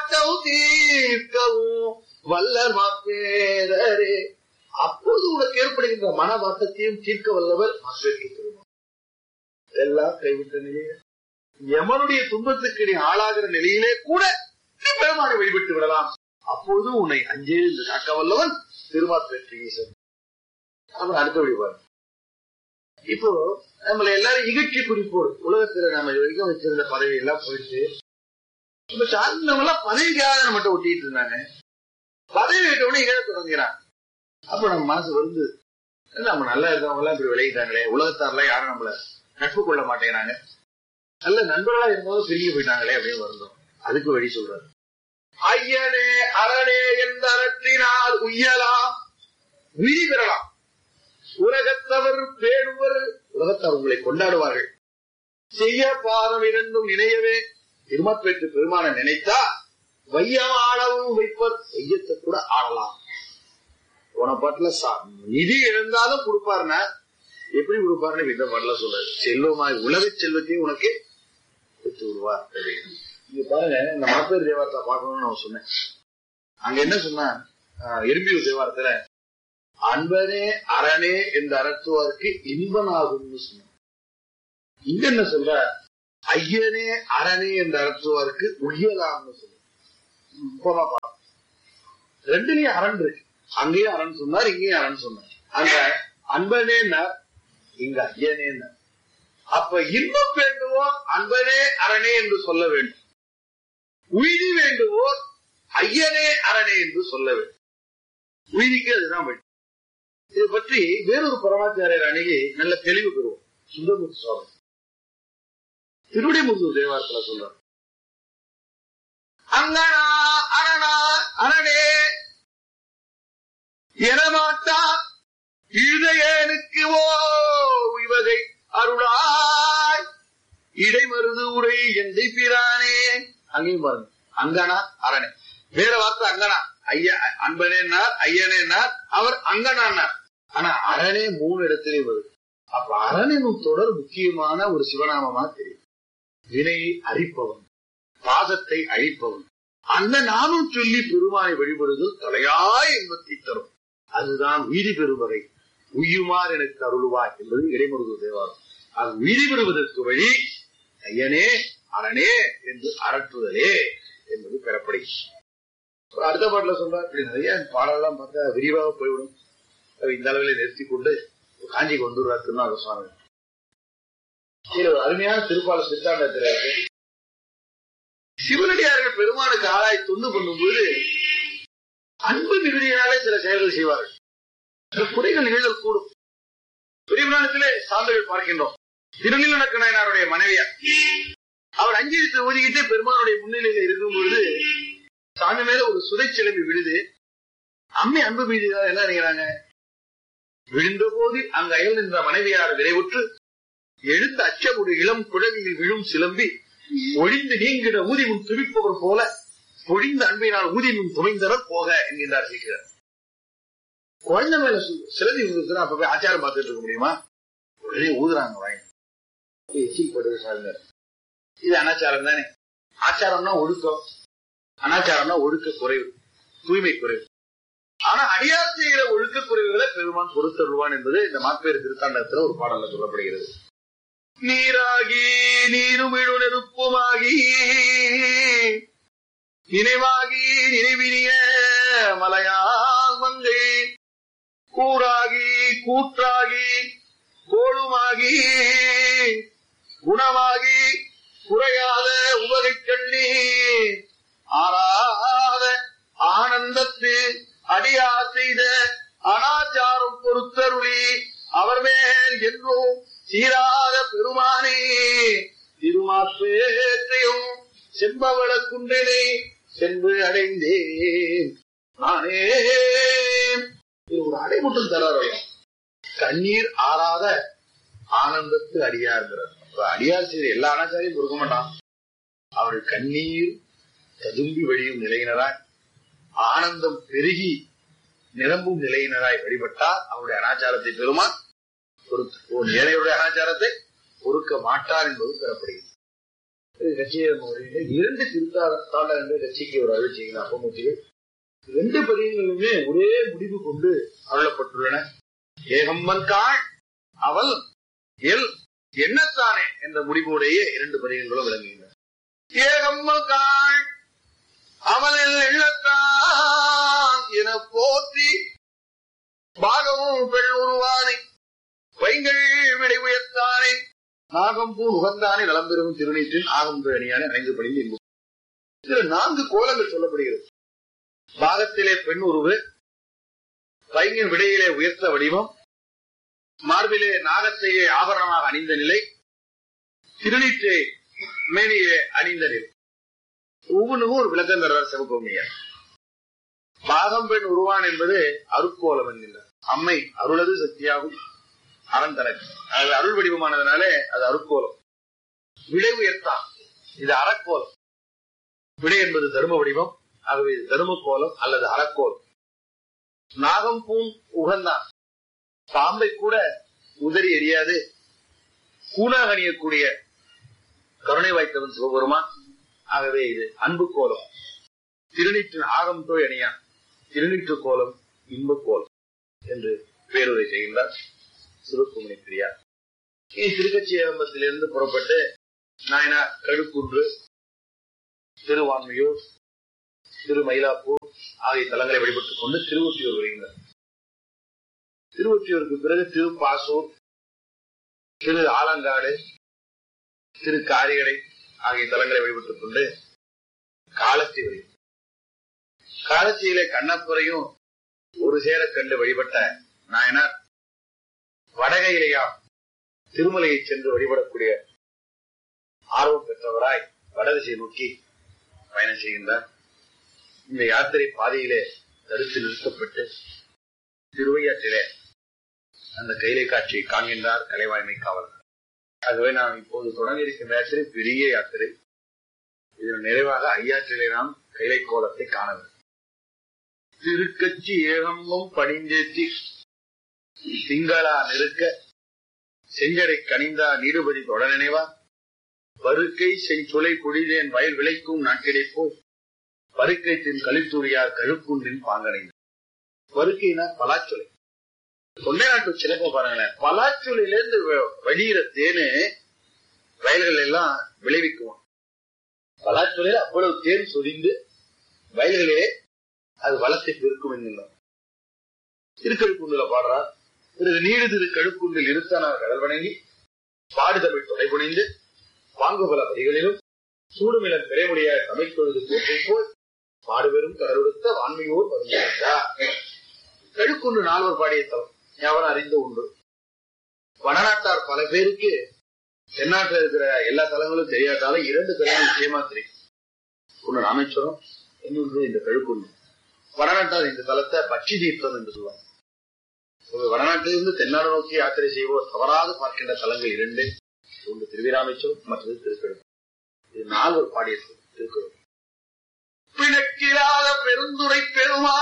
மாட்டவு தீர்க்கவும் வல்லர் மாப்பேரரே அப்போது உனக்கு ஏற்படுகின்ற மன வாட்டத்தையும் தீர்க்க வல்லவர் மாப்பேருக்கு பெருமான் எல்லாம் கைவிட்ட நிலையில யமனுடைய துன்பத்துக்கு நீ ஆளாகிற நிலையிலே கூட நீ பெருமானை வழிபட்டு விடலாம் அப்போது உன்னை அஞ்சே என்று காக்க வல்லவன் திருமாப்பேற்று ஈசன் அப்புறம் அடுத்த வழிபாடு இப்போ நம்மள எல்லாரும் இகழ்ச்சி குறிப்போடு உலகத்துல நம்ம இது வரைக்கும் வச்சிருந்த பதவி எல்லாம் போயிட்டு இப்ப சார்ந்தவங்க எல்லாம் பதவிக்காக நம்மகிட்ட ஒட்டிட்டு இருந்தாங்க பதவி விட்டவனே இழ தொடங்குறான் அப்ப நம்ம மனசு வந்து நம்ம நல்லா இருக்கவங்க எல்லாம் இப்படி விளையிட்டாங்களே உலகத்தாரெல்லாம் யாரும் நம்மள நட்பு கொள்ள மாட்டேங்கிறாங்க நல்ல நண்பர்களா இருக்கும்போது பிரிஞ்சு போயிட்டாங்களே அப்படின்னு வருந்தோம் அதுக்கு வழி சொல்றாரு ஐயனே அரணே எந்த அரற்றினால் உய்யலாம் உயிரி பெறலாம் உலகத்தவர் பேணுவர் உலகத்தவர் உங்களை கொண்டாடுவார்கள் செய்ய பாதம் இரண்டும் நினையவே திருமப்பெற்று பெருமான நினைத்தா வையம் ஆளவும் வைப்பர் வையத்தை கூட ஆளலாம் போன பாட்டுல சா- நிதி இழந்தாலும் கொடுப்பாருன்னா எப்படி கொடுப்பாருன்னு இந்த பாட்டுல சொல்றாரு செல்வமாய் உலக செல்வத்தையும் உனக்கு கொடுத்து விடுவார் அப்படின்னு. இங்க பாருங்க இந்த மாப்பேர் தேவாரத்தை பார்க்கணும்னு நான் சொன்னேன் அங்க என்ன சொன்னா ஆஹ், எறும்பியூர் தேவாரத்துல அன்பனே அரணே என்று அரற்றுவாருக்கு இன்பனாகும்னு சொன்னார் இங்க என்ன சொல்ற ஐயனே அரணே என்று அரற்றுவாருக்கு உயலாம்னு சொல்ற போமா பாருங்க. ரெண்டுலயும் அரண் இருக்கு அங்கேயும் அரண் சொன்னார் இங்கேயும் அரண் சொன்னார் அங்க அன்பனேன்னா இங்க ஐயனேன்னா அப்ப இன்பம் வேண்டுவோர் அன்பனே அரணே என்று சொல்ல வேண்டும் உய்தி வேண்டுவோர் ஐயனே அரணே என்று சொல்ல வேண்டும் உய்திக்கு அதுதான் வேண்டும் இதை பற்றி வேறொரு பரமாச்சாரியர் அணுகி நல்ல தெளிவு பெறுவோம் சுந்தரமூர்த்தி சுவாமி திருவிடைமுருகர் தேவாரத்துல சொல்றார் அங்கனா அரணா அரணே எனமாட்டா இருதயனுக்கு ஓ இவகை அருளாய் இடைமருது உரை எந்தை பிரானே அங்கேயும் பாருங்க அங்கனா அரணே வேற வார்த்தை அங்கனா ஐயா அன்பனேன்னார் ஐயனேன்னார் அவர் அங்கனான்னார் ஆனா அரணே மூணு இடத்திலே வருது அப்ப அரண் என்னும் தொடர் முக்கியமான ஒரு சிவநாமமா தெரியும் வினையை அழிப்பவன் பாதத்தை அழிப்பவன் அந்த நாமம் சொல்லி பெருமானை வழிபடுதல் தலையாய் இன்பத்தை தரும் அதுதான் வீதி பெறுவதை உய்யுமார் எனக்கு அருளுவாய் என்பது இடைமுருகு தேவாரம் அது வீதி பெறுவதற்கு வழி ஐயனே அரணே என்று அரற்றுதலே என்பது பெறப்படுகிறது அப்புறம் அடுத்த பாட்டுல சொல்றார் இப்படி நிறைய பாடலாம் பார்த்தா விரிவாக போய்விடும் அப்ப இந்த அளவில் நிறுத்தி கொண்டு காஞ்சிக்கு வந்துடுறார் திருநாக சுவாமி இதுல ஒரு அருமையான திருப்பால சித்தாண்டத்துல இருக்கு சிவனடியார்கள் பெருமானுக்கு ஆளாய் தொண்டு பண்ணும்போது அன்பு மிகுதியினாலே சில செயல்கள் செய்வார்கள் சில குறைகள் நிகழ்தல் கூடும் பெரியபுராணத்திலே சான்றுகள் பார்க்கின்றோம் திருநிலநக்க நாயனாருடைய மனைவியார் அவர் அஞ்சலித்து ஊதிக்கிட்டு பெருமானுடைய முன்னிலையில இருக்கும் பொழுது சாமி மேல ஒரு சுதை சிலம்பி விழுது அம்மை அன்பு மீதுதான் என்ன நினைக்கிறாங்க விழுந்த போதில் அங்கு அயல் நின்ற மனைவியார் விரைவுற்று எழுந்த அச்சமுடு இளம் குழவியில் விழும் சிலம்பி ஒழிந்து நீங்கிட ஊதி முன் துடிப்பவர் போல பொழிந்த அன்பினால் ஊதி முன் துமைந்தனர் போக என்கின்றார் சீக்கிரம் குழந்தை மேல சு- சிலந்தி விழுந்துச்சுன்னா அப்ப போய் ஆச்சாரம் பார்த்துட்டு இருக்க முடியுமா உடனே ஊதுறாங்க வாங்கி எச்சில் போட்டு சாருங்க இது அனாச்சாரம் தானே ஆச்சாரம்னா ஒழுக்கம் அனாச்சாரம்னா ஒழுக்க குறைவு தூய்மை குறைவு ஆனா அடியார் செய்கிற ஒழுக்க குறைவுகளை பெருமான் பொறுத்தருவான் என்பது இந்த மாப்பேறு திருத்தாண்டத்துல ஒரு பாடல்ல சொல்லப்படுகிறது நீராகி நீருமிழு நெருப்புமாகி நினைவாகி நினைவினிய மலையால் மங்கை கூறாகி கூற்றாகி கோளுமாகி குணமாகி குறையாத உவகை கண்ணி ஆறாத ஆனந்தத்து அடியார் செய்த அனாச்சாரம் பொறுத்தருளி அவர் மேல் என்றும் சீராத பெருமானே திருமாப்பேற்றையும் செம்பவள குன்றனை சென்று அடைந்தேன் நானே இது ஒரு அடைமுட்டம் தராரு கண்ணீர் ஆறாத ஆனந்தத்து அடியார்கிறார் அப்ப அடியார் செய்த எல்லா அனாச்சாரையும் பொறுக்க மாட்டான் அவள் கண்ணீர் ததும்பி வழியும் நிலையினராய் ஆனந்தம் பெருகி நிரம்பும் நிலையினராய் வழிபட்டால் அவருடைய அனாச்சாரத்தை பெருமான் பொறுத்து ஓ ஏழையுடைய அனாச்சாரத்தை பொறுக்க மாட்டார் என்பது பெறப்படுகிறது கட்சியை முறையில இரண்டு திருத்தாண்ட கட்சிக்கு ஒரு அருள் செய்கிறார் அப்பமூர்த்திகள் ரெண்டு பதியங்களுமே ஒரே முடிவு கொண்டு அருளப்பட்டுள்ளன ஏகம்மன் காள் அவள் எல் என்னத்தானே என்ற முடிவோடையே இரண்டு பதியங்களும் விளங்குகின்றன ஏகம்மன் காள் அவளில் எண்ணத்தான் என போற்றி பாகமும் பெண் உருவானை வைங்கள் விடை உயர்த்தானே நாகம்பூ உகந்தானே நலம் பெறும் திருநீற்றின் ஆகம் அணியானே அணைந்து படிந்து என்பது இதுல நான்கு கோலங்கள் சொல்லப்படுகிறது பாகத்திலே பெண் உருவு வைங்கின் விடையிலே உயர்த்த வடிவம் மார்பிலே நாகத்தையே ஆபரணமாக அணிந்த நிலை திருநீற்றை மேனியே அணிந்த நிலை ஒவ்வொன்றுக்கும் ஒரு விளக்கம் தர்றார் சிவகோமியார் பாகம் பெண் உருவான் என்பது அருக்கோலம் என்கின்றார் அம்மை அருளது சக்தியாகும் அறம் தனக்கு அது அருள் வடிவமானதுனாலே அது அருக்கோலம் விடை உயர்த்தான் இது அறக்கோலம் விடை என்பது தர்ம வடிவம் ஆகவே இது தர்ம கோலம் அல்லது அறக்கோலம் நாகம் பூன் உகந்தான் பாம்பை கூட உதறி எரியாது கூணாக அணியக்கூடிய கருணை வாய்த்தவன் சிவபெருமான் ஆகவே இது அன்பு கோலம் திருநீற்றின் ஆகம் தோய் அணியான் திருநீற்று கோலம் இன்ப கோலம் என்று பேருரை செய்கின்றார் சிவகுமணி பிரியார் இனி திருக்கட்சி ஏகம்பத்திலிருந்து புறப்பட்டு நாயனார் கழுக்குன்று திருவான்மையூர் திரு மயிலாப்பூர் ஆகிய தலங்களை வழிபட்டுக் கொண்டு திருவொற்றியூர் வருகின்றனர் திருவொற்றியூருக்கு பிறகு திருப்பாசூர் திரு ஆலங்காடு திரு காரிகடை ஆகிய தலங்களை வழிபட்டுக் கொண்டு காலத்தி வருகிறது காலத்தியிலே கண்ணப்புறையும் ஒரு சேர கண்டு வழிபட்ட நாயனார் வடகையிலேயா திருமலையை சென்று வழிபடக்கூடிய ஆர்வம் பெற்றவராய் வடதிசை நோக்கி பயணம் செய்கின்றார் இந்த யாத்திரை பாதையிலே தடுத்து நிறுத்தப்பட்டு திருவையாற்றிலே அந்த கைலை காட்சியை காண்கின்றார் கலைவாய்மை காவலர் ஆகவே நாம் இப்போது தொடங்கி இருக்கின்ற யாத்திரை பெரிய யாத்திரை இதன் நிறைவாக ஐயாற்றிலே நாம் கைலை கோலத்தை காண வேண்டும் திருக்கட்சி ஏகம்பம் பணிந்தேத்தி திங்களா நெருக்க செஞ்சடை கனிந்தா நீடுபதி தொட நினைவா பருக்கை செஞ்சுலை பொழிதேன் வயல் விளைக்கும் நாட்டிடை போய் பருக்கை தின் கழித்துறியார் கழுக்குன்றின் பாங்கடைந்த பருக்கைனா பலாச்சொலை தொண்டை நாட்டு சிறப்ப பாருங்களேன் பலாச்சொலையில இருந்து வெளியிற தேனு வயல்கள் எல்லாம் விளைவிக்குவோம் பலாச்சொலையில அவ்வளவு தேன் சொரிந்து வயல்களே அது வளத்தை பெருக்கும் என்கின்றோம் திருக்கழுக்குண்டுல பாடுறார் பிறகு நீடு திரு கழுக்குண்டில் இருத்தனார் கடல் வணங்கி பாடுதமிழ் தொலைபுணிந்து பாங்குபல வரிகளிலும் சூடுமிளம் பிறைமுடிய தமிழ்கொழுது போற்றை போல் பாடுபெரும் கடலுடுத்த வான்மையோர் வருகிறார் கழுக்குண்டு நால்வர் பாடிய தலம் எவரும் அறிந்த உண்டு வடநாட்டார் பல பேருக்கு தென்னாட்டில் இருக்கிற எல்லா தலங்களும் தெரியாட்டாலும் இரண்டு தலங்கள் நிச்சயமா தெரியும் ஒன்று ராமேஸ்வரம் இன்னொன்று இந்த கழுக்குண்டு வடநாட்டார் இந்த தலத்தை பட்சி தீர்த்தம் என்று சொல்லுவாங்க வடநாட்டிலிருந்து தென்னாடு நோக்கி யாத்திரை செய்வோர் தவறாது பார்க்கின்ற தலங்கள் இரண்டு ஒன்று திருவிராமேஸ்வரம் மற்றது திருக்கழுக்கு இது நால்வர் பாடிய திருக்குறள் பிணக்கிலாத பெருந்துரை பெருமா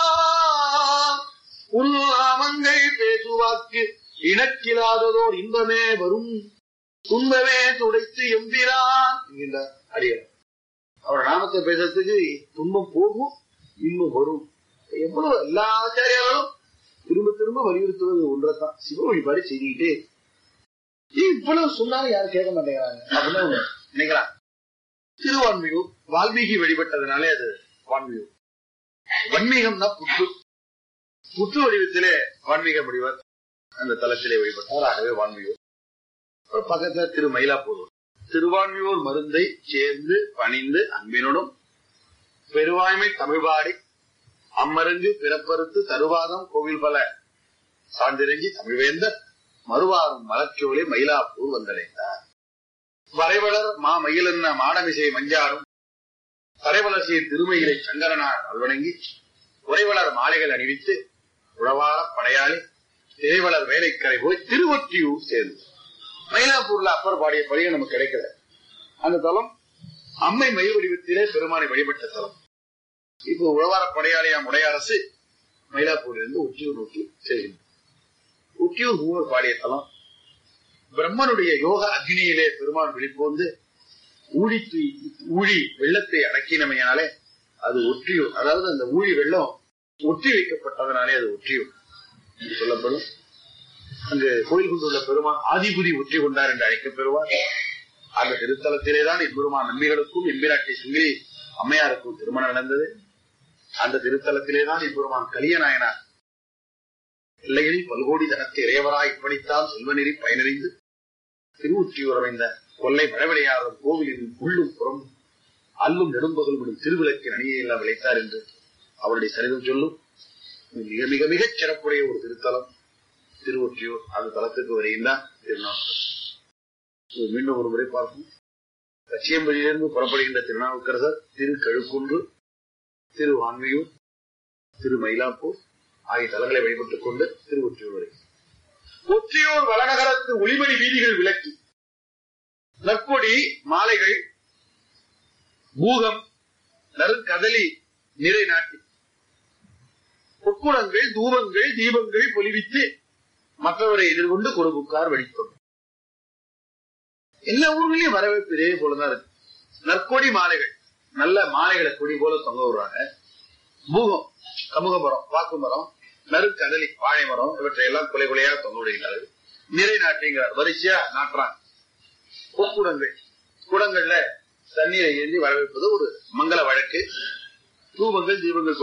உள்நாமங்கள் பேசுவாக்கு இணக்கிலாததோர் இன்பமே வரும் துன்பமே துடைத்து எம்பிரான் என்கின்றார் அடியார் அவர் நாமத்தை பேசுறதுக்கு துன்பம் போகும் இன்பம் வரும் எவ்வளவு எல்லா ஆச்சாரியாலும் திரும்ப திரும்ப வலியுறுத்துவது ஒன்றைத்தான் சிவ வழிபாடு செய்துக்கிட்டே இவ்வளவு சொன்னாலும் யாரும் கேட்க மாட்டேங்கிறாங்க அப்படின்னு நினைக்கிறான் திருவான்மியூர் வால்மீகி வழிபட்டதுனாலே அது வான்மியூர் வன்மீகம் தான் புற்று புற்று வடிவத்திலே வான்மீக முடிவர் அந்த தலத்திலே வழிபட்டார் ஆகவே வான்மியூர் பக்கத்துல திரு மயிலாப்பூர் திருவான்மியூர் மருந்தை சேர்ந்து பணிந்து அன்பினுடன் பெருவாய்மை தமிழ்பாடி அம்மருங்கு பிறப்பறுத்து தருவாதம் கோவில் பல சான்றிறங்கி தமிழ்வேந்தர் மறுவாரும் மலச்சோலை மயிலாப்பூர் வந்தடைந்தார் வரைவளர் மா மயிலென்ன மாடமிசை மஞ்சாரும் தரைவளர்ச்சியை திருமயிலை சங்கரனார் அல்வணங்கி உறைவளர் மாலைகள் அணிவித்து உழவார படையாளி திரைவளர் வேலைக்கரை போய் திருவொற்றியூர் சேர்ந்து மயிலாப்பூர்ல அப்பர் பாடிய பணியை நமக்கு கிடைக்கல அந்த தலம் அம்மை மயில் வடிவத்திலே பெருமானை வழிபட்ட தலம் இப்போ உழவார படையாளியாம் உடையரசு மயிலாப்பூரிலிருந்து உச்சியூர் நோக்கி செல்கின்றது உச்சியூர் மூவர் பாடிய தலம் பிரம்மனுடைய யோக அக்னியிலே பெருமான் வெளிப்போந்து ஊழி தூய்- ஊழி வெள்ளத்தை அடக்கினமையாலே அது ஒற்றியும் அதாவது அந்த ஊழி வெள்ளம் ஒற்றி வைக்கப்பட்டதனாலே அது ஒற்றியும் என்று சொல்லப்படும் அங்கு கோயில் கொண்டுள்ள பெருமான் ஆதிபுதி ஒற்றி கொண்டார் என்று அழைக்கப் பெறுவார் அந்த திருத்தலத்திலேதான் எம்பெருமான் நம்பிகளுக்கும் எம்பிராட்டி சுங்கிலி அம்மையாருக்கும் திருமணம் நடந்தது அந்த திருத்தலத்திலேதான் எம்பெருமான் கலியநாயனார் எல்லைகளில் பல்கோடி தனத்தை இறைவராய் இப்படித்தான் செல்வநெறி பயனறிந்து திருவுற்றியூர் அமைந்த கொல்லை மழவிளையாளர் கோவிலின் உள்ளும் புறம் அல்லும் நெடும்பகல் விடும் திருவிளக்கின் அணியை எல்லாம் விளைத்தார் என்று அவருடைய சரிதம் சொல்லும் இது மிக மிக மிகச் சிறப்புடைய ஒரு திருத்தலம் திருவொற்றியூர் அந்த தலத்துக்கு வருகின்றார் திருநாவுக்கரசர் மீண்டும் ஒரு முறை பார்ப்போம் கச்சியம்பதியிலிருந்து புறப்படுகின்ற திருநாவுக்கரசர் திரு கழுக்குன்று திரு வான்மையூர் திரு மயிலாப்பூர் ஆகிய தலங்களை வழிபட்டுக் கொண்டு திருவொற்றியூர் வரை ஒற்றியூர் வளநகரத்து ஒளிமணி வீதிகள் விளக்கி நற்கொடி மாலைகள் பூகம் நறுங்கதலி நிறை நாட்டி பொற்குடங்கள் தூபங்கள் தீபங்கள் பொலிவித்து மற்றவரை எதிர்கொண்டு கொடுப்புக்கார் வெடித்தோம் எல்லா ஊர்களிலும் வரவேற்பு இதே போலதான் இருக்கு நற்கொடி மாலைகள் நல்ல மாலைகளை கொடி போல தொங்க விடுறாங்க பூகம் கமுக மரம் வாக்கு மரம் நறுக்கதலி வாழை மரம் இவற்றை எல்லாம் கொலை கொலையா தொங்க விடுகிறார்கள் நிறை நாட்டுங்கிறார் வரிசையா நாட்டுறாங்க பொற்குடங்கள் குடங்கள்ல தண்ணீரை ஏந்தி வரவேற்பது ஒரு மங்கள வழக்கு தூபங்கள் தீபங்கள்